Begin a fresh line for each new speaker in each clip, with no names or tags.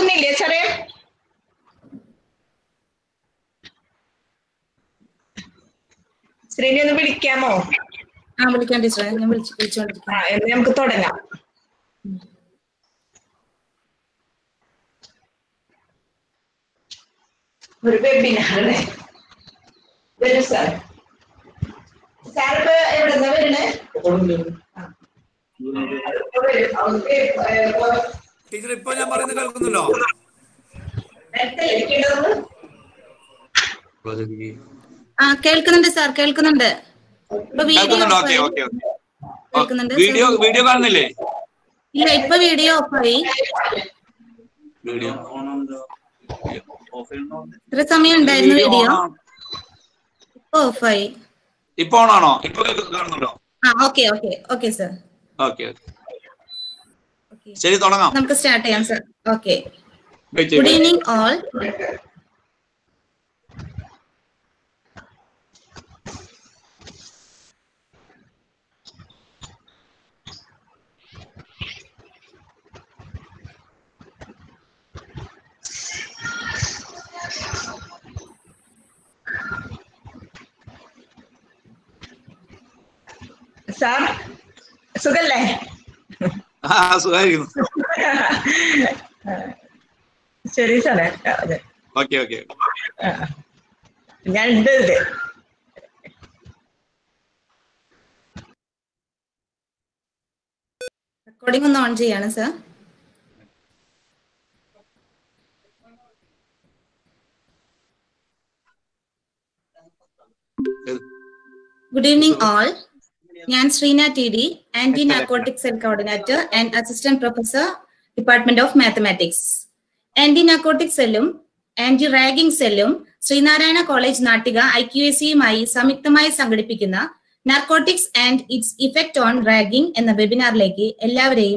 കേൾക്കുന്നില്ലേ സാറേ ശ്രീനി ഒന്ന് വിളിക്കാമോ
ആ വിളിക്കാം ടീച്ചറെ ഞാൻ വിളിച്ചു
ആ
വിളിച്ചുകൊണ്ടിരിക്കാം
എന്ന് നമുക്ക് തുടങ്ങാം ഒരു വെബിനാറ് വരൂ സാർ സാർ ഇപ്പൊ എവിടെന്നാ വരണേ ആ. ഇപ്പൊ വരും. അവർക്ക് ഏ, ഇപ്പൊ
ടീച്ചർ ഇപ്പൊ ഞാൻ പറയുന്നത് കേൾക്കുന്നുണ്ടോ
നേരത്തെ ഇരിക്കേണ്ടത്
ആ കേൾക്കുന്നുണ്ട് സാർ കേൾക്കുന്നുണ്ട് ഇപ്പൊ വീഡിയോ
കേൾക്കുന്നുണ്ടോ ഓക്കെ ഓക്കെ ഓക്കെ
കേൾക്കുന്നുണ്ട്
വീഡിയോ വീഡിയോ കാണുന്നില്ലേ
ഇല്ല ഇപ്പൊ വീഡിയോ ഓഫായി
വീഡിയോ
ഇത്ര സമയം ഉണ്ടായിരുന്നു വീഡിയോ ഇപ്പൊ ഓഫായി
ഇപ്പൊ ഓണാണോ ഇപ്പൊ കേൾക്ക- കാണുന്നുണ്ടോ
ആ okay okay okay sir
okay ശരി തുടങ്ങാം
നമുക്ക് സ്റ്റാർട്ട് ചെയ്യാം സാർ ഓക്കെ
വെയിറ്റ്
ഗുഡ്
ചെയ്യ്.
ഈവനിങ് ഓൾ
സാർ സുഖല്ലേ
ആ സുഖമായിരിക്കുന്നു
ശരി സാറേ അതെ
ഓക്കെ ഓക്കെ
ആ. ഞാൻ ഉണ്ട് ഇത്
റെക്കോർഡിംഗ് ഒന്ന് ഓൺ ചെയ്യാണ് സാർ ഗുഡ് ഈവനിങ് ഓൾ ഞാൻ Sreena T D anti narcotic cell coordinator and assistant professor department of mathematics anti narcotic സെല്ലും ആന്റി റാഗിംഗ് സെല്ലും Sreenarayana college Nattika I Q S സിയുമായി സംയുക്തമായി സംഘടിപ്പിക്കുന്ന narcotics and its effect on ragging എന്ന വെബിനാറിലേക്ക് എല്ലാവരെയും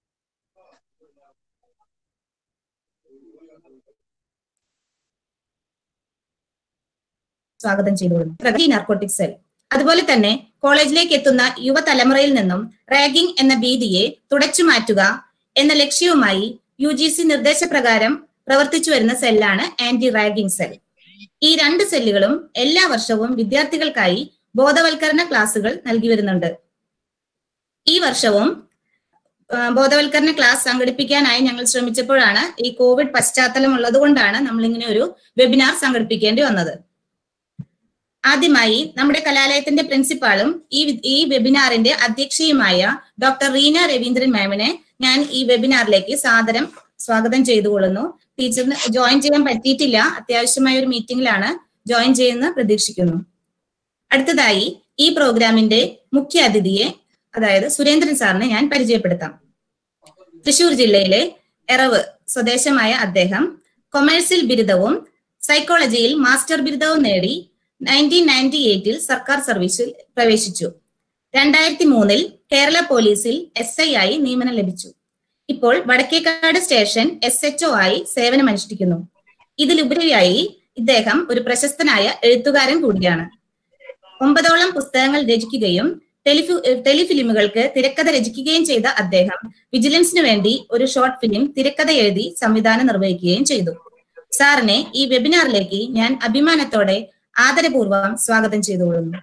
സ്വാഗതം ചെയ്തുകൊള്ളുന്നു പ്രഗതി നാർക്കോട്ടിക് സെൽ അതുപോലെ തന്നെ കോളേജിലേക്ക് എത്തുന്ന യുവതലമുറയിൽ നിന്നും റാഗിംഗ് എന്ന ഭീതിയെ തുടച്ചു മാറ്റുക എന്ന ലക്ഷ്യവുമായി യു ജി സി നിർദ്ദേശപ്രകാരം പ്രവർത്തിച്ചു വരുന്ന സെല്ലാണ് ആന്റി റാഗിംഗ് സെൽ ഈ രണ്ട് സെല്ലുകളും എല്ലാ വർഷവും വിദ്യാർത്ഥികൾക്കായി ബോധവൽക്കരണ ക്ലാസുകൾ നൽകി വരുന്നുണ്ട് ഈ വർഷവും ആ, ബോധവൽക്കരണ ക്ലാസ് സംഘടിപ്പിക്കാനായി ഞങ്ങൾ ശ്രമിച്ചപ്പോഴാണ് ഈ കോവിഡ് പശ്ചാത്തലം ഉള്ളത് കൊണ്ടാണ് നമ്മൾ ഇങ്ങനെ ഒരു വെബിനാർ സംഘടിപ്പിക്കേണ്ടി വന്നത് ആദ്യമായി നമ്മുടെ കലാലയത്തിന്റെ പ്രിൻസിപ്പാളും ഈ വി- ഈ വെബിനാറിന്റെ അധ്യക്ഷയുമായ ഡോക്ടർ റീന രവീന്ദ്രൻ മാമിനെ ഞാൻ ഈ വെബിനാറിലേക്ക് സാദരം സ്വാഗതം ചെയ്തുകൊള്ളുന്നു ടീച്ചറിന് ജോയിൻ ചെയ്യാൻ പറ്റിയിട്ടില്ല അത്യാവശ്യമായ ഒരു മീറ്റിംഗിലാണ് ജോയിൻ ചെയ്യുന്ന പ്രതീക്ഷിക്കുന്നു അടുത്തതായി ഈ പ്രോഗ്രാമിന്റെ മുഖ്യ അതിഥിയെ അതായത് സുരേന്ദ്രൻ സാറിനെ ഞാൻ പരിചയപ്പെടുത്താം തൃശൂർ ജില്ലയിലെ എറവ് സ്വദേശമായ അദ്ദേഹം കൊമേഴ്സിൽ ബിരുദവും സൈക്കോളജിയിൽ മാസ്റ്റർ ബിരുദവും നേടി നയൻറ്റീൻ നയൻറ്റി എയ്റ്റിൽ സർക്കാർ സർവീസിൽ പ്രവേശിച്ചു രണ്ടായിരത്തി മൂന്നിൽ കേരള പോലീസിൽ എസ് ഐ ആയി നിയമനം ലഭിച്ചു ഇപ്പോൾ വടക്കേക്കാട് സ്റ്റേഷൻ എസ് എച്ച് ആയി സേവനമനുഷ്ഠിക്കുന്നു ഇതിലുപരിയായി ഇദ്ദേഹം ഒരു പ്രശസ്തനായ എഴുത്തുകാരൻ കൂടിയാണ് ഒമ്പതോളം പുസ്തകങ്ങൾ രചിക്കുകയും ടെലിഫി ടെലിഫിലിമുകൾക്ക് തിരക്കഥ രചിക്കുകയും ചെയ്ത അദ്ദേഹം വിജിലൻസിന് വേണ്ടി ഒരു ഷോർട്ട് ഫിലിം തിരക്കഥ എഴുതി സംവിധാനം നിർവഹിക്കുകയും ചെയ്തു സാറിനെ ഈ വെബിനാറിലേക്ക് ഞാൻ അഭിമാനത്തോടെ ആദരപൂർവ്വം സ്വാഗതം ചെയ്തുകൊള്ളുന്നു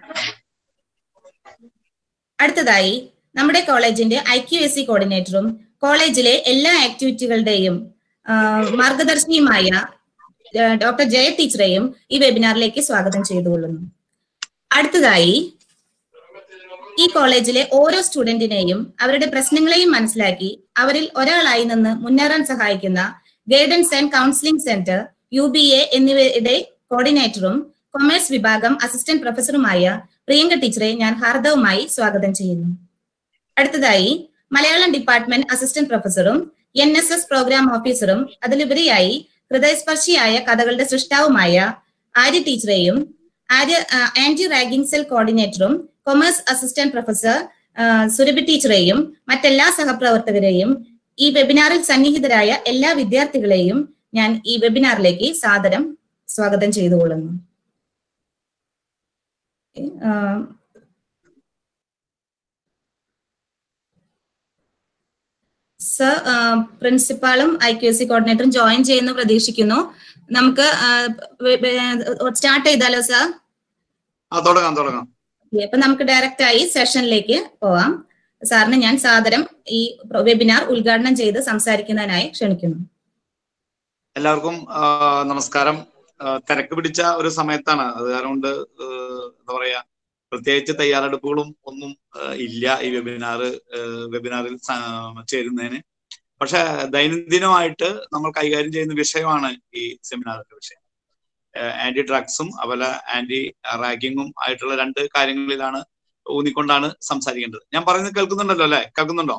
അടുത്തതായി നമ്മുടെ കോളേജിന്റെ ഐ ക്യു എസ് സി കോർഡിനേറ്ററും കോളേജിലെ എല്ലാ ആക്ടിവിറ്റികളുടെയും ആ, മാർഗദർശിയുമായ ആ, ഡോക്ടർ ജയ ടീച്ചറെയും ഈ വെബിനാറിലേക്ക് സ്വാഗതം ചെയ്തുകൊള്ളുന്നു അടുത്തതായി ഈ കോളേജിലെ ഓരോ സ്റ്റുഡന്റിനെയും അവരുടെ പ്രശ്നങ്ങളെയും മനസ്സിലാക്കി അവരിൽ ഒരാളായി നിന്ന് മുന്നേറാൻ സഹായിക്കുന്ന guidance and counselling centre U B A എന്നിവയുടെ കോർഡിനേറ്ററും കൊമേഴ്സ് വിഭാഗം അസിസ്റ്റന്റ് പ്രൊഫസറുമായ പ്രിയങ്ക ടീച്ചറെ ഞാൻ ഹാർദവുമായി സ്വാഗതം ചെയ്യുന്നു അടുത്തതായി മലയാളം ഡിപ്പാർട്ട്മെന്റ് അസിസ്റ്റന്റ് പ്രൊഫസറും എൻ എസ് എസ് പ്രോഗ്രാം ഓഫീസറും അതിലുപരിയായി ഹൃദയസ്പർശിയായ കഥകളുടെ സൃഷ്ടാവുമായ ആര്യ ടീച്ചറെയും ആര്യ ആ, ആന്റി റാഗിംഗ് സെൽ കോർഡിനേറ്ററും കൊമേഴ്സ് അസിസ്റ്റന്റ് പ്രൊഫസർ ആ, സുരഭി ടീച്ചറെയും മറ്റെല്ലാ സഹപ്രവർത്തകരെയും ഈ വെബിനാറിൽ സന്നിഹിതരായ എല്ലാ വിദ്യാർത്ഥികളെയും ഞാൻ ഈ വെബിനാറിലേക്ക് സാദരം സ്വാഗതം ചെയ്തുകൊള്ളുന്നു ആ, സർ പ്രിൻസിപ്പാളും ഐ ക്യു എസ് സി കോർഡിനേറ്ററും ജോയിൻ ചെയ്യുന്നു പ്രതീക്ഷിക്കുന്നു നമുക്ക് സ്റ്റാർട്ട് ചെയ്താലോ സർ
ആ തുടങ്ങാം തുടങ്ങാം
അപ്പൊ നമുക്ക് ഡയറക്റ്റ് ആയി സെഷനിലേക്ക് പോവാം സാറിന് ഞാൻ സാദരം ഈ വെബിനാർ ഉദ്ഘാടനം ചെയ്ത് സംസാരിക്കുന്നതിനായി ക്ഷണിക്കുന്നു
എല്ലാവർക്കും ആ, നമസ്കാരം ആ, തിരക്ക് പിടിച്ച ഒരു സമയത്താണ് അത് കാരണം കൊണ്ട് ആ, എന്താ പറയാ പ്രത്യേകിച്ച് തയ്യാറെടുപ്പുകളും ഒന്നും ആ, ഇല്ല ഈ വെബിനാർ വെബിനാറിൽ സ- ചേരുന്നതിന് പക്ഷെ ദൈനംദിനമായിട്ട് നമ്മൾ കൈകാര്യം ചെയ്യുന്ന വിഷയമാണ് ഈ സെമിനാറിന്റെ വിഷയം ആന്റി ഡ്രഗ്സും അതുപോലെ ആന്റി റാഗിങ്ങും ആയിട്ടുള്ള രണ്ട് കാര്യങ്ങളിലാണ് ഊന്നിക്കൊണ്ടാണ് സംസാരിക്കേണ്ടത് ഞാൻ പറയുന്നത് കേൾക്കുന്നുണ്ടല്ലോ അല്ലെ കേൾക്കുന്നുണ്ടോ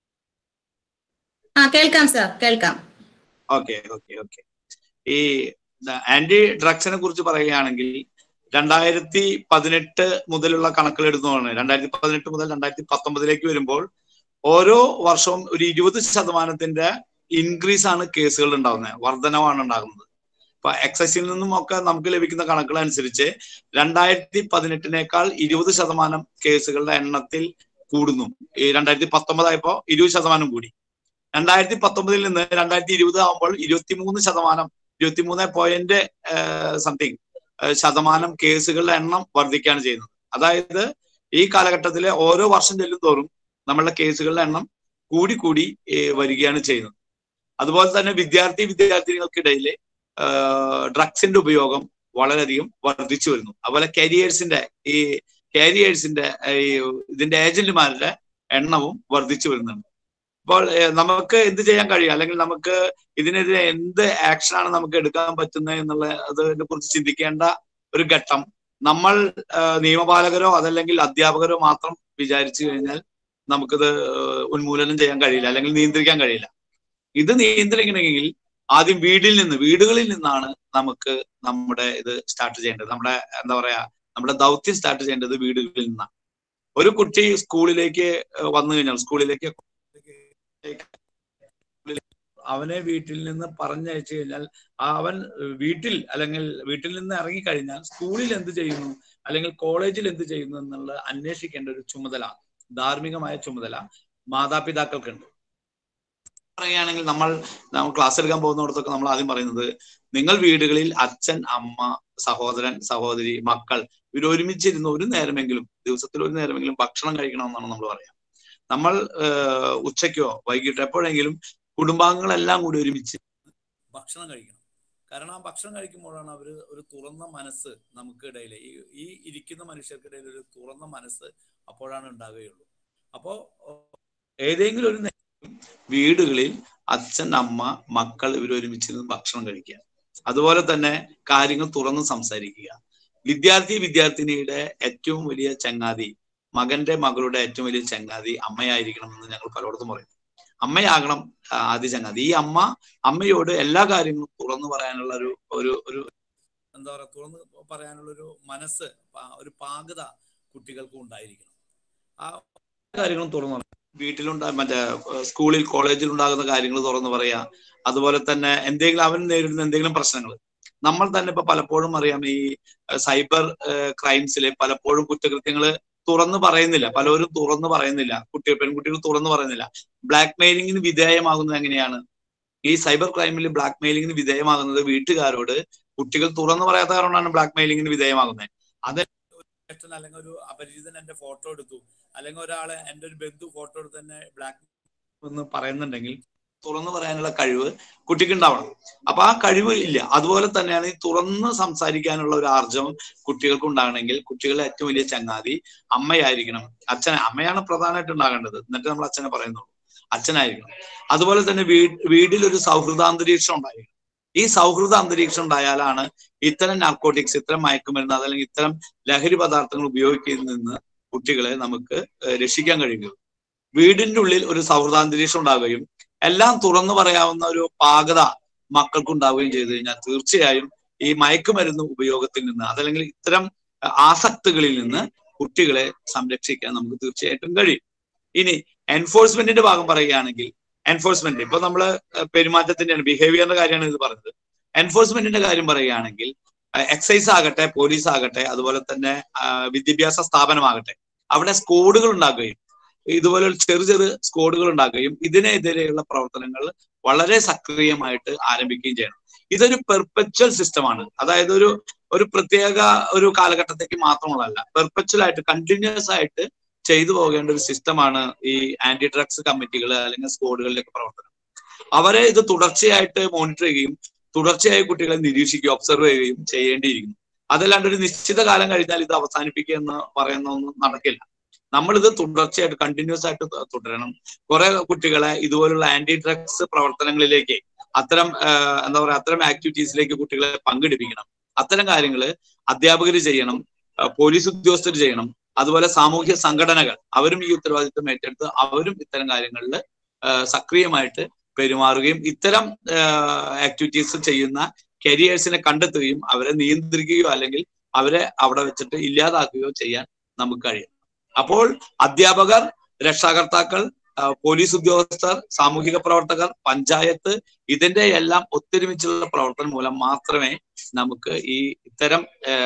ആ കേൾക്കാം സർ കേൾക്കാം
ഓക്കെ ഓക്കെ ഓക്കെ ഈ ആന്റി ഡ്രഗ്സിനെ കുറിച്ച് പറയുകയാണെങ്കിൽ രണ്ടായിരത്തി പതിനെട്ട് മുതലുള്ള കണക്കുകൾ എടുത്തോളാണ് രണ്ടായിരത്തി പതിനെട്ട് മുതൽ രണ്ടായിരത്തി പത്തൊമ്പതിലേക്ക് വരുമ്പോൾ ഓരോ വർഷവും ഒരു ഇരുപത് ശതമാനത്തിന്റെ ഇൻക്രീസ് ആണ് കേസുകൾ ഉണ്ടാകുന്നത് വർധനവാണ് ഉണ്ടാകുന്നത് ഇപ്പൊ എക്സൈസിൽ നിന്നും ഒക്കെ നമുക്ക് ലഭിക്കുന്ന കണക്കുകൾ അനുസരിച്ച് രണ്ടായിരത്തി പതിനെട്ടിനേക്കാൾ ഇരുപത് ശതമാനം കേസുകളുടെ എണ്ണത്തിൽ കൂടുന്നു ഈ രണ്ടായിരത്തി പത്തൊമ്പതായപ്പോ ഇരുപത് ശതമാനം കൂടി രണ്ടായിരത്തി പത്തൊമ്പതിൽ നിന്ന് രണ്ടായിരത്തി ഇരുപത് ആകുമ്പോൾ ഇരുപത്തിമൂന്ന് ശതമാനം ഇരുപത്തിമൂന്ന് പോയിന്റ് സംതിങ് ശതമാനം കേസുകളുടെ എണ്ണം വർദ്ധിക്കുകയാണ് ചെയ്യുന്നത് അതായത് ഈ കാലഘട്ടത്തിലെ ഓരോ വർഷം ചെല്ലും തോറും നമ്മളുടെ കേസുകളുടെ എണ്ണം കൂടി കൂടി ഏഹ്, വരികയാണ് ചെയ്യുന്നത് അതുപോലെ തന്നെ വിദ്യാർത്ഥി വിദ്യാർത്ഥിനികൾക്കിടയിൽ ഡ്രഗ്സിന്റെ ഉപയോഗം വളരെയധികം വർദ്ധിച്ചു വരുന്നു അതുപോലെ കരിയേഴ്സിന്റെ ഈ കാരിയേഴ്സിന്റെ ഈ ഇതിന്റെ ഏജന്റുമാരുടെ എണ്ണവും വർദ്ധിച്ചു വരുന്നുണ്ട് അപ്പോൾ ഏഹ്, നമുക്ക് എന്ത് ചെയ്യാൻ കഴിയും അല്ലെങ്കിൽ നമുക്ക് ഇതിനെതിരെ എന്ത് ആക്ഷനാണ് നമുക്ക് എടുക്കാൻ പറ്റുന്നത് എന്നുള്ള അതിനെ കുറിച്ച് ചിന്തിക്കേണ്ട ഒരു ഘട്ടം നമ്മൾ ഏഹ്, നിയമപാലകരോ അതല്ലെങ്കിൽ അധ്യാപകരോ മാത്രം വിചാരിച്ചു കഴിഞ്ഞാൽ നമുക്കിത് ഏഹ്, ഉന്മൂലനം ചെയ്യാൻ കഴിയില്ല അല്ലെങ്കിൽ നിയന്ത്രിക്കാൻ കഴിയില്ല ഇത് നിയന്ത്രിക്കണമെങ്കിൽ ആദ്യം വീടിൽ നിന്ന് വീടുകളിൽ നിന്നാണ് നമുക്ക് നമ്മുടെ ഇത് സ്റ്റാർട്ട് ചെയ്യേണ്ടത് നമ്മുടെ എന്താ പറയാ നമ്മുടെ ദൗത്യം സ്റ്റാർട്ട് ചെയ്യേണ്ടത് വീടുകളിൽ നിന്നാണ് ഒരു കുട്ടി സ്കൂളിലേക്ക് ഏഹ്, വന്നു കഴിഞ്ഞാൽ സ്കൂളിലേക്ക് അവനെ വീട്ടിൽ നിന്ന് പറഞ്ഞയച്ചു കഴിഞ്ഞാൽ ആ അവൻ വീട്ടിൽ അല്ലെങ്കിൽ വീട്ടിൽ നിന്ന് ഇറങ്ങിക്കഴിഞ്ഞാൽ സ്കൂളിൽ എന്ത് ചെയ്യുന്നു അല്ലെങ്കിൽ കോളേജിൽ എന്ത് ചെയ്യുന്നു എന്നുള്ള അന്വേഷിക്കേണ്ട ഒരു ചുമതല ധാർമ്മികമായ ചുമതല മാതാപിതാക്കൾക്കുണ്ട് പറയുകയാണെങ്കിൽ നമ്മൾ നമ്മൾ ക്ലാസ് എടുക്കാൻ പോകുന്നിടത്തൊക്കെ നമ്മൾ ആദ്യം പറയുന്നത് നിങ്ങൾ വീടുകളിൽ അച്ഛൻ അമ്മ സഹോദരൻ സഹോദരി മക്കൾ ഇവർ ഒരുമിച്ചിരുന്ന് ഒരു നേരമെങ്കിലും ദിവസത്തിൽ ഒരു നേരമെങ്കിലും ഭക്ഷണം കഴിക്കണമെന്നാണ് നമ്മൾ പറയാം നമ്മൾ ഏഹ്, ഉച്ചയ്ക്കോ വൈകിട്ടോ എപ്പോഴെങ്കിലും കുടുംബാംഗങ്ങളെല്ലാം കൂടി ഒരുമിച്ച് ഭക്ഷണം കഴിക്കണം കാരണം ആ ഭക്ഷണം കഴിക്കുമ്പോഴാണ് അവർ ഒരു തുറന്ന മനസ്സ് നമുക്കിടയിൽ ഈ ഈ ഇരിക്കുന്ന മനുഷ്യർക്കിടയിൽ ഒരു തുറന്ന മനസ്സ് അപ്പോഴാണ് ഉണ്ടാകുകയുള്ളൂ അപ്പോ ഏതെങ്കിലും ഒരു നേരം വീടുകളിൽ അച്ഛൻ അമ്മ മക്കൾ ഇവർ ഒരുമിച്ചിരുന്ന് ഭക്ഷണം കഴിക്കുക അതുപോലെ തന്നെ കാര്യങ്ങൾ തുറന്ന് സംസാരിക്കുക വിദ്യാർത്ഥി വിദ്യാർത്ഥിനിയുടെ ഏറ്റവും വലിയ ചങ്ങാതി മകന്റെ മകളുടെ ഏറ്റവും വലിയ ചങ്ങാതി അമ്മയായിരിക്കണം എന്ന് ഞങ്ങൾ പലയിടത്തും പറയും അമ്മയാകണം ആ, ആദ്യ ചങ്ങാതി ഈ അമ്മ അമ്മയോട് എല്ലാ കാര്യങ്ങളും തുറന്നു പറയാനുള്ള ഒരു ഒരു ഒരു എന്താ പറയാ തുറന്ന് പറയാനുള്ള ഒരു മനസ്സ് പാ- ഒരു പാകത കുട്ടികൾക്ക് ഉണ്ടായിരിക്കണം ആ കാര്യങ്ങളും തുറന്നു പറയാം വീട്ടിലുണ്ടാ മറ്റേ ഏഹ്, സ്കൂളിൽ കോളേജിൽ ഉണ്ടാകുന്ന കാര്യങ്ങൾ തുറന്നു പറയാ അതുപോലെ തന്നെ എന്തെങ്കിലും അവൻ നേരിടുന്ന എന്തെങ്കിലും പ്രശ്നങ്ങൾ നമ്മൾ തന്നെ ഇപ്പൊ പലപ്പോഴും അറിയാം ഈ ഏഹ്, സൈബർ ഏഹ്, ക്രൈംസിലെ പലപ്പോഴും കുറ്റകൃത്യങ്ങൾ തുറന്നു പറയുന്നില്ല പലരും തുറന്നു പറയുന്നില്ല കുട്ടികൾ പെൺകുട്ടികൾ തുറന്നു പറയുന്നില്ല ബ്ലാക്ക് മെയിലിങ്ങിന് വിധേയമാകുന്നത് എങ്ങനെയാണ് ഈ സൈബർ ക്രൈമിൽ ബ്ലാക്ക് മെയിലിങ്ങിന് വിധേയമാകുന്നത് വീട്ടുകാരോട് കുട്ടികൾ തുറന്നു പറയാത്ത കാരണമാണ് ബ്ലാക്ക് മെയിലിങ്ങിന് വിധേയമാകുന്നത് അത് ഒരു ജ്യേഷ്ഠൻ അല്ലെങ്കിൽ ഒരു അപരിചിതൻ എന്റെ ഫോട്ടോ എടുത്തു അല്ലെങ്കിൽ ഒരാളെ എന്റെ ഒരു ബന്ധു ഫോട്ടോ എടുത്ത് തന്നെ ബ്ലാക്ക് എന്ന് പറയുന്നുണ്ടെങ്കിൽ തുറന്നു പറയാനുള്ള കഴിവ് കുട്ടിക്ക് ഉണ്ടാവണം അപ്പൊ ആ കഴിവ് ഇല്ല അതുപോലെ തന്നെയാണ് ഈ തുറന്ന് സംസാരിക്കാനുള്ള ഒരു ആർജവം കുട്ടികൾക്ക് ഉണ്ടാകണമെങ്കിൽ കുട്ടികളുടെ ഏറ്റവും വലിയ ചങ്ങാതി അമ്മയായിരിക്കണം അച്ഛൻ അമ്മയാണ് പ്രധാനമായിട്ട് ഉണ്ടാകേണ്ടത് എന്നിട്ട് നമ്മൾ അച്ഛനെ പറയുന്നുള്ളൂ അച്ഛനായിരിക്കണം അതുപോലെ തന്നെ വീ- വീട്ടിൽ ഒരു സൗഹൃദാന്തരീക്ഷം ഉണ്ടായിരിക്കണം ഈ സൗഹൃദ അന്തരീക്ഷം ഉണ്ടായാലാണ് ഇത്തരം നാർക്കോട്ടിക്സ് ഇത്തരം മയക്കുമരുന്ന് അതല്ലെങ്കിൽ ഇത്തരം ലഹരി പദാർത്ഥങ്ങൾ ഉപയോഗിക്കുന്നതിൽ നിന്ന് കുട്ടികളെ നമുക്ക് ഏഹ് രക്ഷിക്കാൻ കഴിയുന്നത് വീടിന്റെ ഉള്ളിൽ ഒരു സൗഹൃദാന്തരീക്ഷം ഉണ്ടാവുകയും എല്ലാം തുറന്നു പറയാവുന്ന ഒരു പാകത മക്കൾക്ക് ഉണ്ടാവുകയും ചെയ്തു കഴിഞ്ഞാൽ തീർച്ചയായും ഈ മയക്കുമരുന്ന് ഉപയോഗത്തിൽ നിന്ന് അതല്ലെങ്കിൽ ഇത്തരം അഹ് ആസക്തികളിൽ നിന്ന് കുട്ടികളെ സംരക്ഷിക്കാൻ നമുക്ക് തീർച്ചയായിട്ടും കഴിയും ഇനി എൻഫോഴ്സ്മെന്റിന്റെ ഭാഗം പറയുകയാണെങ്കിൽ എൻഫോഴ്സ്മെന്റ് ഇപ്പൊ നമ്മള് അഹ് പെരുമാറ്റത്തിന്റെയാണ് ബിഹേവിയറിന്റെ കാര്യമാണ് ഇത് പറഞ്ഞത് എൻഫോഴ്സ്മെന്റിന്റെ കാര്യം പറയുകയാണെങ്കിൽ എക്സൈസ് ആകട്ടെ പോലീസ് ആകട്ടെ അതുപോലെ തന്നെ ആ, വിദ്യാഭ്യാസ സ്ഥാപനമാകട്ടെ അവിടെ സ്കോഡുകൾ ഉണ്ടാക്കുകയും ഇതുപോലെ ചെറു ചെറു സ്ക്വാഡുകൾ ഉണ്ടാക്കുകയും ഇതിനെതിരെയുള്ള പ്രവർത്തനങ്ങൾ വളരെ സക്രിയമായിട്ട് ആരംഭിക്കുകയും ചെയ്യണം ഇതൊരു പെർപ്പച്വൽ സിസ്റ്റമാണ് അതായത് ഒരു ഒരു പ്രത്യേക ഒരു കാലഘട്ടത്തേക്ക് മാത്രമുള്ളതല്ല പെർപ്പച്വൽ ആയിട്ട് കണ്ടിന്യൂസ് ആയിട്ട് ചെയ്തു പോകേണ്ട ഒരു സിസ്റ്റമാണ് ഈ ആന്റി ഡ്രഗ്സ് കമ്മിറ്റികൾ അല്ലെങ്കിൽ സ്ക്വാഡുകളിലേക്ക് പ്രവർത്തനം അവരെ ഇത് തുടർച്ചയായിട്ട് മോണിറ്റർ ചെയ്യുകയും തുടർച്ചയായി കുട്ടികളെ നിരീക്ഷിക്കുകയും ഒബ്സർവ് ചെയ്യുകയും ചെയ്യേണ്ടിയിരിക്കുന്നു അതല്ലാണ്ട് ഒരു നിശ്ചിത കാലം കഴിഞ്ഞാൽ ഇത് അവസാനിപ്പിക്കുക എന്ന് പറയുന്നൊന്നും നടക്കില്ല നമ്മളിത് തുടർച്ചയായിട്ട് കണ്ടിന്യൂസ് ആയിട്ട് തു- തുടരണം കുറെ കുട്ടികളെ ഇതുപോലുള്ള ആന്റി ഡ്രഗ്സ് പ്രവർത്തനങ്ങളിലേക്ക് അത്തരം ആഹ് എന്താ പറയാ അത്തരം ആക്ടിവിറ്റീസിലേക്ക് കുട്ടികളെ പങ്കെടുപ്പിക്കണം അത്തരം കാര്യങ്ങൾ അധ്യാപകർ ചെയ്യണം ആഹ് പോലീസ് ഉദ്യോഗസ്ഥർ ചെയ്യണം അതുപോലെ സാമൂഹ്യ സംഘടനകൾ അവരും ഈ ഉത്തരവാദിത്വം ഏറ്റെടുത്ത് അവരും ഇത്തരം കാര്യങ്ങളിൽ സക്രിയമായിട്ട് പെരുമാറുകയും ഇത്തരം ആക്ടിവിറ്റീസ് ചെയ്യുന്ന കരിയേഴ്സിനെ കണ്ടെത്തുകയും അവരെ നിയന്ത്രിക്കുകയോ അല്ലെങ്കിൽ അവരെ അവിടെ വെച്ചിട്ട് ഇല്ലാതാക്കുകയോ ചെയ്യാൻ നമുക്ക് കഴിയും അപ്പോൾ അധ്യാപകർ രക്ഷാകർത്താക്കൾ ആ, പോലീസ് ഉദ്യോഗസ്ഥർ സാമൂഹിക പ്രവർത്തകർ പഞ്ചായത്ത് ഇതിന്റെ എല്ലാം ഒത്തൊരുമിച്ചുള്ള പ്രവർത്തനം മൂലം മാത്രമേ നമുക്ക് ഈ ഇത്തരം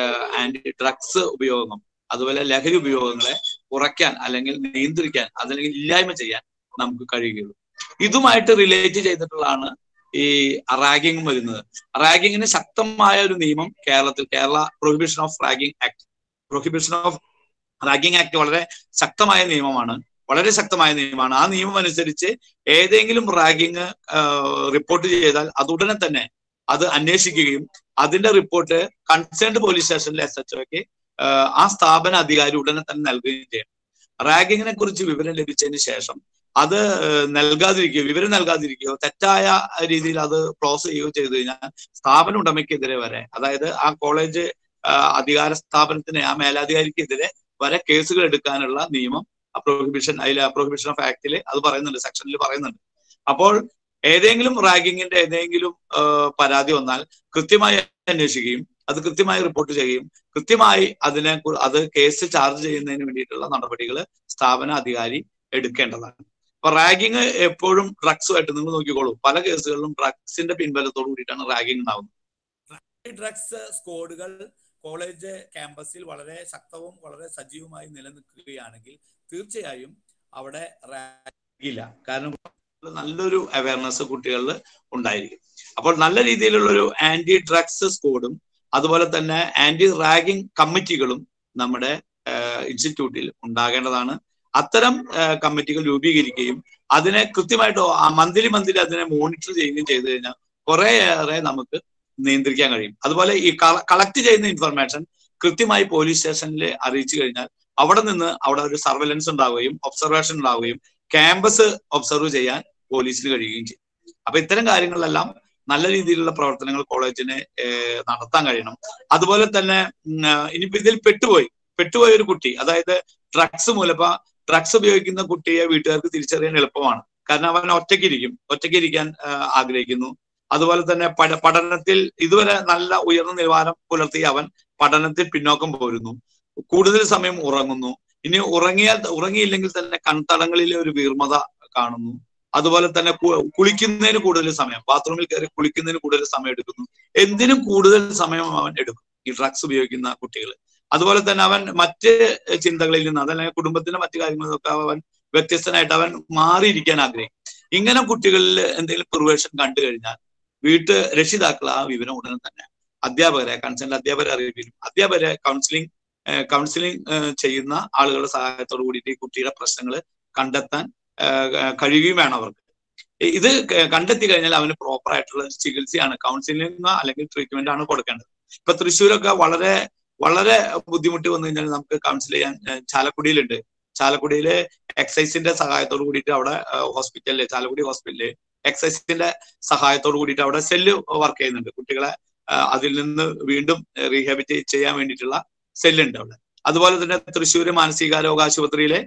ആന്റി ഡ്രഗ്സ് ഉപയോഗം അതുപോലെ ലഹരി ഉപയോഗങ്ങളെ കുറയ്ക്കാൻ അല്ലെങ്കിൽ നിയന്ത്രിക്കാൻ അതല്ലെങ്കിൽ ഇല്ലായ്മ ചെയ്യാൻ നമുക്ക് കഴിയുകയുള്ളൂ ഇതുമായിട്ട് റിലേറ്റ് ചെയ്തിട്ടുള്ളതാണ് ഈ റാഗിങ് വരുന്നത് റാഗിങ്ങിന് ശക്തമായ ഒരു നിയമം കേരളത്തിൽ Kerala prohibition of ragging act prohibition of ragging act വളരെ ശക്തമായ നിയമമാണ് വളരെ ശക്തമായ നിയമമാണ് ആ നിയമം അനുസരിച്ച് ഏതെങ്കിലും റാഗിങ് റിപ്പോർട്ട് ചെയ്താൽ അത് ഉടനെ തന്നെ അത് അന്വേഷിക്കുകയും അതിന്റെ റിപ്പോർട്ട് കൺസേൺഡ് പോലീസ് സ്റ്റേഷനിലെ എസ് എച്ച് ഒക്ക് ആ സ്ഥാപന അധികാരി ഉടനെ തന്നെ നൽകുകയും ചെയ്യണം റാഗിങ്ങിനെ കുറിച്ച് വിവരം ലഭിച്ചതിന് ശേഷം അത് ഏഹ്, നൽകാതിരിക്കുകയോ വിവരം നൽകാതിരിക്കുകയോ തെറ്റായ രീതിയിൽ അത് ക്ലോസ് ചെയ്യുകയോ ചെയ്തു കഴിഞ്ഞാൽ സ്ഥാപന ഉടമയ്ക്കെതിരെ വരെ അതായത് ആ കോളേജ് ആ, അധികാര സ്ഥാപനത്തിന് ആ മേലധികാരിക്കെതിരെ വരെ കേസുകൾ എടുക്കാനുള്ള നിയമം പ്രൊഹിബിഷൻ അതിൽ പ്രൊഹിബിഷൻ ഓഫ് ആക്ടിൽ അത് പറയുന്നുണ്ട് സെക്ഷനിൽ പറയുന്നുണ്ട് അപ്പോൾ ഏതെങ്കിലും റാഗിങ്ങിന്റെ ഏതെങ്കിലും ആ, പരാതി വന്നാൽ കൃത്യമായി അന്വേഷിക്കുകയും അത് കൃത്യമായി റിപ്പോർട്ട് ചെയ്യുകയും കൃത്യമായി അതിനെ കു- അത് കേസ് ചാർജ് ചെയ്യുന്നതിന് വേണ്ടിയിട്ടുള്ള നടപടികൾ സ്ഥാപന അധികാരി എടുക്കേണ്ടതാണ് അപ്പൊ റാഗിങ് എപ്പോഴും ഡ്രഗ്സുമായിട്ട് നിങ്ങൾ നോക്കിക്കോളൂ പല കേസുകളിലും ഡ്രഗ്സിന്റെ പിൻബലത്തോട് കൂടിയിട്ടാണ് റാഗിങ് ഉണ്ടാവുന്നത് ഡ്രഗ്സ് സ്ക്വാഡുകൾ കോളേജ് ക്യാമ്പസിൽ വളരെ ശക്തവും വളരെ സജീവമായി നിലനിൽക്കുകയാണെങ്കിൽ തീർച്ചയായും അവിടെ റാഗില്ല കാരണം നല്ലൊരു അവയർനെസ് കുട്ടികളിൽ ഉണ്ടായിരിക്കും അപ്പോൾ നല്ല രീതിയിലുള്ള ഒരു ആന്റി ഡ്രഗ്സ് സ്ക്വാഡും അതുപോലെ തന്നെ ആന്റി റാഗിംഗ് കമ്മിറ്റികളും നമ്മുടെ ഇൻസ്റ്റിറ്റ്യൂട്ടിൽ ഉണ്ടാകേണ്ടതാണ് അത്തരം കമ്മിറ്റികൾ രൂപീകരിക്കുകയും അതിനെ കൃത്യമായിട്ട് മന്ത്ലി മന്ത്ലി അതിനെ മോണിറ്റർ ചെയ്യുകയും ചെയ്തു കഴിഞ്ഞാൽ കുറേയേറെ നമുക്ക് നിയന്ത്രിക്കാൻ കഴിയും അതുപോലെ ഈ കളക്ട് ചെയ്യുന്ന ഇൻഫർമേഷൻ കൃത്യമായി പോലീസ് സ്റ്റേഷനിൽ അറിയിച്ചു കഴിഞ്ഞാൽ അവിടെ നിന്ന് അവിടെ ഒരു സർവൈലൻസ് ഉണ്ടാവുകയും ഒബ്സർവേഷൻ ഉണ്ടാവുകയും ക്യാമ്പസ് ഒബ്സർവ് ചെയ്യാൻ പോലീസിന് കഴിയുകയും ചെയ്യും അപ്പൊ ഇത്തരം കാര്യങ്ങളിലെല്ലാം നല്ല രീതിയിലുള്ള പ്രവർത്തനങ്ങൾ കോളേജിന് നടത്താൻ കഴിയണം അതുപോലെ തന്നെ ഇനിയിപ്പോ ഇതിൽ പെട്ടുപോയി പെട്ടുപോയ ഒരു കുട്ടി അതായത് ഡ്രഗ്സ് മൂലം ഇപ്പൊ ഡ്രഗ്സ് ഉപയോഗിക്കുന്ന കുട്ടിയെ വീട്ടുകാർക്ക് തിരിച്ചറിയാൻ എളുപ്പമാണ് കാരണം അവൻ ഒറ്റയ്ക്കിരിക്കും ഒറ്റയ്ക്കിരിക്കാൻ ആഗ്രഹിക്കുന്നു അതുപോലെ തന്നെ പഠ പഠനത്തിൽ ഇതുവരെ നല്ല ഉയർന്ന നിലവാരം പുലർത്തിയ അവൻ പഠനത്തിൽ പിന്നോക്കം പോരുന്നു കൂടുതൽ സമയം ഉറങ്ങുന്നു ഇനി ഉറങ്ങിയാൽ ഉറങ്ങിയില്ലെങ്കിൽ തന്നെ കൺതടങ്ങളിലെ ഒരു വീർമത കാണുന്നു അതുപോലെ തന്നെ കുളിക്കുന്നതിന് കൂടുതൽ സമയം ബാത്റൂമിൽ കയറി കുളിക്കുന്നതിന് കൂടുതൽ സമയം എടുക്കുന്നു എന്തിനും കൂടുതൽ സമയം അവൻ എടുക്കും ഈ ഡ്രഗ്സ് ഉപയോഗിക്കുന്ന കുട്ടികൾ അതുപോലെ തന്നെ അവൻ മറ്റ് ചിന്തകളിൽ നിന്ന് അതല്ലെങ്കിൽ കുടുംബത്തിന്റെ മറ്റു കാര്യങ്ങളിലൊക്കെ അവൻ വ്യത്യസ്തനായിട്ട് അവൻ മാറിയിരിക്കാൻ ആഗ്രഹിക്കും ഇങ്ങനെ കുട്ടികളിൽ എന്തെങ്കിലും പ്രിവേഷൻ കണ്ടു കഴിഞ്ഞാൽ വീട്ട് രക്ഷിതാക്കൾ ആ വിവരം ഉടനെ തന്നെ അധ്യാപകരെ കൺസേൺ അധ്യാപകരെ അറിയിപ്പിക്കും അധ്യാപകരെ കൗൺസിലിംഗ് കൗൺസിലിംഗ് ചെയ്യുന്ന ആളുകളുടെ സഹായത്തോടു കൂടിയിട്ട് ഈ കുട്ടിയുടെ പ്രശ്നങ്ങൾ കണ്ടെത്താൻ കഴിയുകയും വേണം അവർക്ക് ഇത് കണ്ടെത്തി കഴിഞ്ഞാൽ അവന് പ്രോപ്പർ ആയിട്ടുള്ള ചികിത്സയാണ് കൗൺസിലിംഗ് അല്ലെങ്കിൽ ട്രീറ്റ്മെന്റ് ആണ് കൊടുക്കേണ്ടത് ഇപ്പൊ തൃശ്ശൂരൊക്കെ വളരെ വളരെ ബുദ്ധിമുട്ട് വന്നു കഴിഞ്ഞാൽ നമുക്ക് കൗൺസിൽ ചെയ്യാൻ ചാലക്കുടിയിലുണ്ട് ചാലക്കുടിയില് എക്സൈസിന്റെ സഹായത്തോട് കൂടിയിട്ട് അവിടെ ഹോസ്പിറ്റലില് ചാലക്കുടി ഹോസ്പിറ്റലില് എക്സൈസിന്റെ സഹായത്തോട് കൂടിയിട്ട് അവിടെ സെല്ല് വർക്ക് ചെയ്യുന്നുണ്ട് കുട്ടികളെ അതിൽ നിന്ന് വീണ്ടും റീഹാബിറ്റേറ്റ് ചെയ്യാൻ വേണ്ടിയിട്ടുള്ള സെല്ലുണ്ട് അവിടെ അതുപോലെ തന്നെ തൃശ്ശൂർ മാനസികാരോഗ ആശുപത്രിയിലെ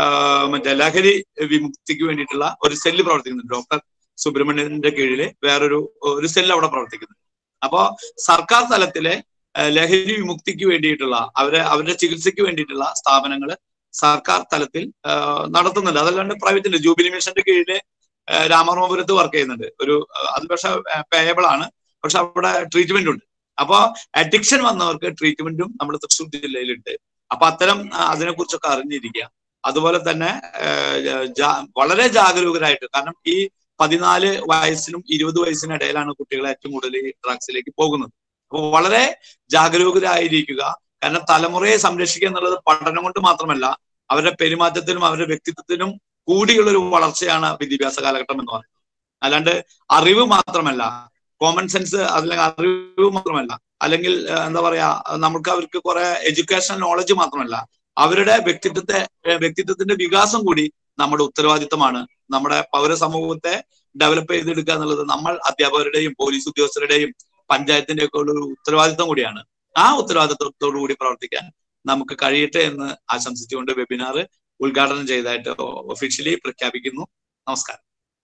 മറ്റേ ലഹരി വിമുക്തിക്ക് വേണ്ടിയിട്ടുള്ള ഒരു സെല്ല് പ്രവർത്തിക്കുന്നുണ്ട് ഡോക്ടർ സുബ്രഹ്മണ്യന്റെ കീഴില് വേറൊരു ഒരു സെല്ല് അവിടെ പ്രവർത്തിക്കുന്നുണ്ട് അപ്പോ സർക്കാർ തലത്തിലെ ലഹരി വിമുക്തിക്ക് വേണ്ടിയിട്ടുള്ള അവരെ അവരുടെ ചികിത്സയ്ക്ക് വേണ്ടിയിട്ടുള്ള സ്ഥാപനങ്ങൾ സർക്കാർ തലത്തിൽ നടത്തുന്നുണ്ട് അതല്ലാണ്ട് പ്രൈവറ്റിന്റെ ജൂബിലി മിഷന്റെ കീഴില് രാമവർമ്മപുരത്ത് വർക്ക് ചെയ്യുന്നുണ്ട് ഒരു അത് പക്ഷെ പേയബിൾ ആണ് പക്ഷെ അവിടെ ട്രീറ്റ്മെന്റ് ഉണ്ട് അപ്പൊ അഡിക്ഷൻ വന്നവർക്ക് ട്രീറ്റ്മെന്റും നമ്മുടെ തൃശ്ശൂർ ജില്ലയിലുണ്ട് അപ്പൊ അത്തരം അതിനെ കുറിച്ചൊക്കെ അറിഞ്ഞിരിക്കുക അതുപോലെ തന്നെ ഏഹ്, ജാ- വളരെ ജാഗരൂകരായിട്ട് കാരണം ഈ പതിനാല് വയസ്സിനും ഇരുപത് വയസ്സിനും ഇടയിലാണ് കുട്ടികൾ ഏറ്റവും കൂടുതൽ ഈ ഡ്രഗ്സിലേക്ക് പോകുന്നത് അപ്പോൾ വളരെ ജാഗരൂകരായിരിക്കുക കാരണം തലമുറയെ സംരക്ഷിക്കുക എന്നുള്ളത് പഠനം കൊണ്ട് മാത്രമല്ല അവരുടെ പെരുമാറ്റത്തിനും അവരുടെ വ്യക്തിത്വത്തിനും കൂടിയുള്ള ഒരു വളർച്ചയാണ് വിദ്യാഭ്യാസ കാലഘട്ടം എന്ന് പറയുന്നത് അല്ലാണ്ട് അറിവ് മാത്രമല്ല കോമൺ സെൻസ് അല്ലെങ്കിൽ അറിവ് മാത്രമല്ല അല്ലെങ്കിൽ ഏഹ്, എന്താ പറയാ നമുക്ക് അവർക്ക് കുറെ എഡ്യൂക്കേഷണൽ നോളജ് മാത്രമല്ല അവരുടെ വ്യക്തിത്വത്തെ ഏഹ്, വ്യക്തിത്വത്തിന്റെ വികാസം കൂടി നമ്മുടെ ഉത്തരവാദിത്തമാണ് നമ്മുടെ പൗരസമൂഹത്തെ ഡെവലപ്പ് ചെയ്തെടുക്കുക എന്നുള്ളത് നമ്മൾ അധ്യാപകരുടെയും പോലീസ് ഉദ്യോഗസ്ഥരുടെയും പഞ്ചായത്തിന്റെ ഒക്കെ ഒരു ഉത്തരവാദിത്തം കൂടിയാണ് ആ ഉത്തരവാദിത്തത്തോടു കൂടി പ്രവർത്തിക്കാൻ നമുക്ക് കഴിയട്ടെ എന്ന് ആശംസിച്ചുകൊണ്ട് വെബിനാർ ഉദ്ഘാടനം ചെയ്തതായിട്ട് ഒഫീഷ്യലി പ്രഖ്യാപിക്കുന്നു നമസ്കാരം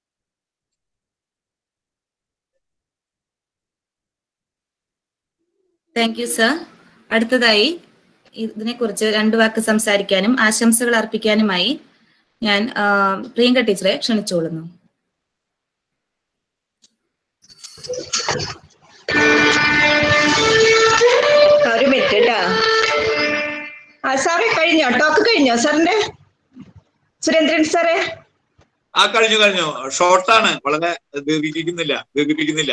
താങ്ക് യു സർ അടുത്തതായി ഇതിനെക്കുറിച്ച് രണ്ടു വാക്ക് സംസാരിക്കാനും ആശംസകൾ അർപ്പിക്കാനുമായി ഞാൻ ആ, പ്രിയങ്ക ടീച്ചറെ ക്ഷണിച്ചുകൊള്ളുന്നു
ഒരു മിനിറ്റ് കേട്ടാ ആ സാറേ കഴിഞ്ഞോ ടോക്ക് കഴിഞ്ഞോ സാറിന്റെ സുരേന്ദ്രൻ സാറേ
ആ കഴിഞ്ഞു കഴിഞ്ഞു ഷോർട്ടാണ് വളരെ ദീർഘിപ്പിക്കുന്നില്ല ദീർഘിപ്പിക്കുന്നില്ല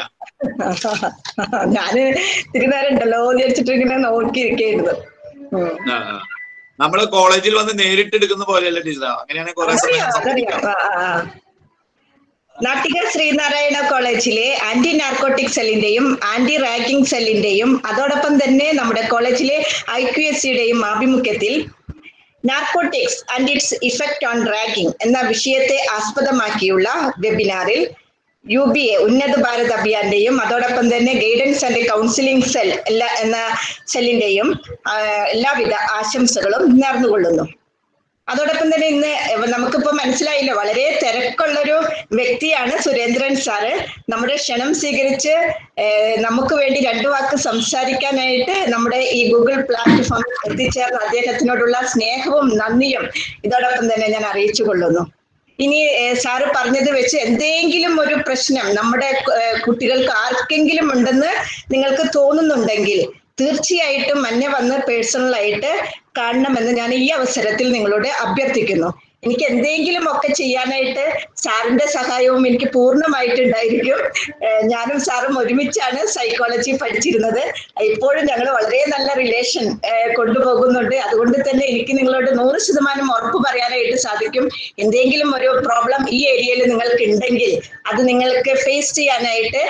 ഞാന് ഇത്തിരി നേരം ഉണ്ടല്ലോ എന്ന് വിചാരിച്ചിട്ട് ഇങ്ങനെ നോക്കിയിരിക്കായിരുന്നു ഉം.
ആ, ആ. നമ്മള് കോളേജിൽ വന്ന് നേരിട്ട് എടുക്കുന്ന പോലെയല്ല ടീച്ചർ അങ്ങനെയാണെങ്കിൽ കുറെ സമയം
അതറിയാം അതറിയാം
സംസാരിക്കാം
ആ, ആ, ആ. നാട്ടിക ശ്രീനാരായണ കോളേജിലെ ആന്റി നാർക്കോട്ടിക് സെല്ലിന്റെയും ആന്റി റാഗിംഗ് സെല്ലിന്റെയും അതോടൊപ്പം തന്നെ നമ്മുടെ കോളേജിലെ ഐ ക്യു എസ് സിയുടെയും ആഭിമുഖ്യത്തിൽ narcotics and its effect on ragging എന്ന വിഷയത്തെ ആസ്പദമാക്കിയുള്ള വെബിനാറിൽ U B A Unnat Bharat അഭിയാന്റെയും അതോടൊപ്പം തന്നെ ഗൈഡൻസ് ആൻഡ് കൗൺസിലിംഗ് സെൽ എല്ലാ എന്ന സെല്ലിന്റെയും ആ, എല്ലാവിധ ആശംസകളും നേർന്നുകൊള്ളുന്നു അതോടൊപ്പം തന്നെ ഇന്ന് നമുക്കിപ്പോ മനസ്സിലായില്ല വളരെ തിരക്കുള്ളൊരു വ്യക്തിയാണ് സുരേന്ദ്രൻ സാറ് നമ്മുടെ ക്ഷണം സ്വീകരിച്ച് ഏഹ്, നമുക്ക് വേണ്ടി രണ്ടു വാക്ക് സംസാരിക്കാനായിട്ട് നമ്മുടെ ഈ ഗൂഗിൾ പ്ലാറ്റ്ഫോമിൽ എത്തിച്ചേർന്ന അദ്ദേഹത്തിനോടുള്ള സ്നേഹവും നന്ദിയും ഇതോടൊപ്പം തന്നെ ഞാൻ അറിയിച്ചു കൊള്ളുന്നു ഇനി ഏഹ്, സാറ് പറഞ്ഞത് വെച്ച് എന്തെങ്കിലും ഒരു പ്രശ്നം നമ്മുടെ ഏഹ്, കുട്ടികൾക്ക് ആർക്കെങ്കിലും ഉണ്ടെന്ന് നിങ്ങൾക്ക് തോന്നുന്നുണ്ടെങ്കിൽ തീർച്ചയായിട്ടും എന്നെ വന്ന് പേഴ്സണലായിട്ട് കാണണമെന്ന് ഞാൻ ഈ അവസരത്തിൽ നിങ്ങളോട് അഭ്യർത്ഥിക്കുന്നു എനിക്ക് എന്തെങ്കിലും ഒക്കെ ചെയ്യാനായിട്ട് സാറിന്റെ സഹായവും എനിക്ക് പൂർണ്ണമായിട്ടുണ്ടായിരിക്കും ഏഹ് ഞാനും സാറും ഒരുമിച്ചാണ് സൈക്കോളജി പഠിച്ചിരുന്നത് ഇപ്പോഴും ഞങ്ങൾ വളരെ നല്ല റിലേഷൻ കൊണ്ടുപോകുന്നുണ്ട് അതുകൊണ്ട് തന്നെ എനിക്ക് നിങ്ങളോട് നൂറ് ശതമാനം ഉറപ്പ് പറയാനായിട്ട് സാധിക്കും എന്തെങ്കിലും ഒരു പ്രോബ്ലം ഈ ഏരിയയിൽ നിങ്ങൾക്ക് ഉണ്ടെങ്കിൽ അത് നിങ്ങൾക്ക് ഫേസ് ചെയ്യാനായിട്ട്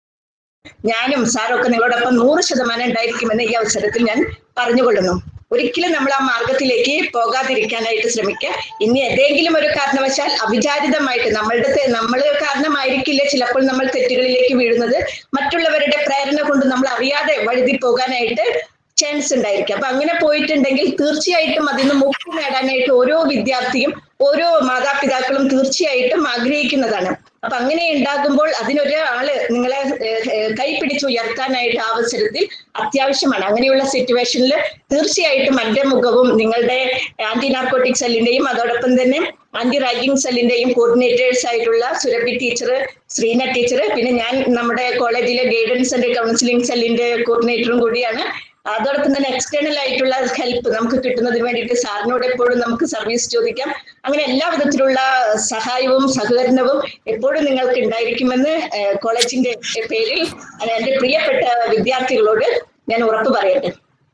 ഞാനും സാറും ഒക്കെ നിങ്ങളോടൊപ്പം നൂറ് ശതമാനം ഉണ്ടായിരിക്കുമെന്ന് ഈ അവസരത്തിൽ ഞാൻ പറഞ്ഞുകൊള്ളുന്നു ഒരിക്കലും നമ്മൾ ആ മാർഗത്തിലേക്ക് പോകാതിരിക്കാനായിട്ട് ശ്രമിക്കുക ഇനി ഏതെങ്കിലും ഒരു കാരണവശാൽ അവിചാരിതമായിട്ട് നമ്മളുടെ നമ്മൾ കാരണമായിരിക്കില്ല ചിലപ്പോൾ നമ്മൾ തെറ്റുകളിലേക്ക് വീഴുന്നത് മറ്റുള്ളവരുടെ പ്രേരണ കൊണ്ട് നമ്മൾ അറിയാതെ വഴുതി പോകാനായിട്ട് ചാൻസ് ഉണ്ടായിരിക്കും അപ്പൊ അങ്ങനെ പോയിട്ടുണ്ടെങ്കിൽ തീർച്ചയായിട്ടും അതിൽ നിന്ന് മുക്തി നേടാനായിട്ട് ഓരോ വിദ്യാർത്ഥിയും ഓരോ മാതാപിതാക്കളും തീർച്ചയായിട്ടും ആഗ്രഹിക്കുന്നതാണ് അപ്പൊ അങ്ങനെ ഉണ്ടാകുമ്പോൾ അതിനൊരാള് നിങ്ങളെ ഏഹ്, ഏഹ്, കൈപിടിച്ച് ഉയർത്താനായിട്ട് ആ അവസരത്തിൽ അത്യാവശ്യമാണ് അങ്ങനെയുള്ള സിറ്റുവേഷനിൽ തീർച്ചയായിട്ടും എന്റെ മുഖവും നിങ്ങളുടെ ആന്റി നാർക്കോട്ടിക് സെല്ലിന്റെയും അതോടൊപ്പം തന്നെ ആന്റി റാഗിംഗ് സെല്ലിന്റെയും കോർഡിനേറ്റേഴ്സ് ആയിട്ടുള്ള സുരഭി ടീച്ചർ ശ്രീന ടീച്ചർ പിന്നെ ഞാൻ നമ്മുടെ കോളേജിലെ ഗൈഡൻസ് ആൻഡ് കൗൺസിലിംഗ് സെല്ലിന്റെ കോർഡിനേറ്ററും കൂടിയാണ് അതോടൊപ്പം തന്നെ എക്സ്റ്റേണൽ ആയിട്ടുള്ള ഹെൽപ്പ് നമുക്ക് കിട്ടുന്നതിന് വേണ്ടിയിട്ട് സാറിനോട് എപ്പോഴും നമുക്ക് സർവീസ് ചോദിക്കാം അങ്ങനെ എല്ലാ വിധത്തിലുള്ള സഹായവും സഹകരണവും എപ്പോഴും നിങ്ങൾക്ക് ഉണ്ടായിരിക്കുമെന്ന് ഏഹ്, കോളേജിന്റെ പേരിൽ അത് എന്റെ പ്രിയപ്പെട്ട വിദ്യാർത്ഥികളോട് ഞാൻ ഉറപ്പ് പറയട്ടെ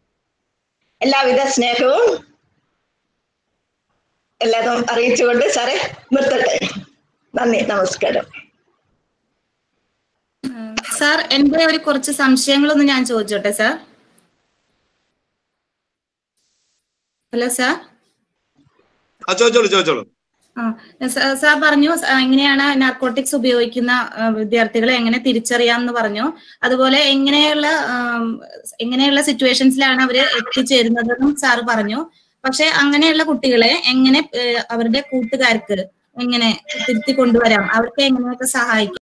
എല്ലാവിധ സ്നേഹവും എല്ലാതും അറിയിച്ചുകൊണ്ട് സാറേ നിർത്തട്ടെ നന്ദി നമസ്കാരം
സാർ എന്റെ ഒരു കുറച്ച് സംശയങ്ങളൊന്ന് ഞാൻ ചോദിച്ചോട്ടെ സാർ ഹലോ സാർ
ആ ചോദിച്ചോളൂ ചോദിച്ചോളൂ
ആ സ- സാർ പറഞ്ഞു സ- എങ്ങനെയാണ് നാർക്കോട്ടിക്സ് ഉപയോഗിക്കുന്ന ആ, വിദ്യാർത്ഥികളെ എങ്ങനെ തിരിച്ചറിയാം എന്ന് പറഞ്ഞു അതുപോലെ എങ്ങനെയുള്ള ആം, എങ്ങനെയുള്ള സിറ്റുവേഷൻസിലാണ് അവര് എത്തിച്ചേരുന്നതെന്നും സാർ പറഞ്ഞു പക്ഷെ അങ്ങനെയുള്ള കുട്ടികളെ എങ്ങനെ ഏ, അവരുടെ കൂട്ടുകാർക്ക് എങ്ങനെ തിരുത്തി കൊണ്ടുവരാം അവർക്ക് എങ്ങനെയൊക്കെ സഹായിക്കാം